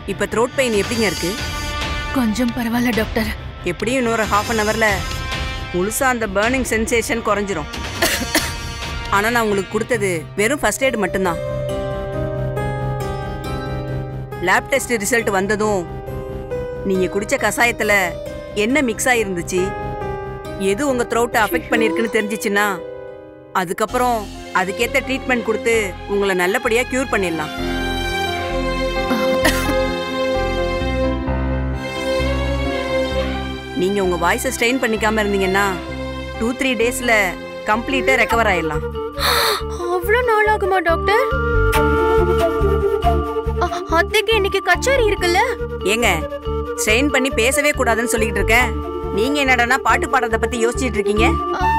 இப்ப throat pain எப்படிங்க இருக்கு கொஞ்சம் பரவாயில்ல டாக்டர் எப்படியும் இன்னொரு ஹாஃப் அன் ஹவர்ல முழுசா அந்த பேர்னிங் சென்சேஷன் குறைஞ்சிரும் ஆனா நான் உங்களுக்கு கொடுத்தது வெறும் ஃபர்ஸ்ட் எய்ட் மட்டும்தான் லேப் டெஸ்ட் ரிசல்ட் வந்ததும் நீங்க குடிச்ச கசாயத்துல என்ன மிக்ஸ் ஆயிருந்துச்சு எது உங்க த்ரோட்டை அஃபெக்ட் பண்ணிருக்குன்னு தெரிஞ்சிச்சுன்னா அதுக்கப்புறம் அதுக்கேத்த ட்ரீட்மெண்ட் கொடுத்து உங்களை நல்லபடியா கியூர் பண்ணிடலாம் நீங்க உங்க வாய்ஸை ஸ்ட்ரெயின் பண்ணிக்காம இருந்தீங்கன்னா டூ த்ரீ டேஸ்ல கம்ப்ளீட்டா ரெக்கவர் ஆயிடலாம் அவ்வளவு நாள் ஆகுமா டாக்டர் அ- அத்தைக்கு இன்னைக்கு கச்சேரி இருக்குல்ல ஏங்க ஸ்ட்ரெயின் பண்ணி பேசவே கூடாதுன்னு சொல்லிட்டு இருக்கேன் நீங்க என்னடான்னா பாட்டு பாடுறத பத்தி யோசிச்சிட்டு இருக்கீங்க அ,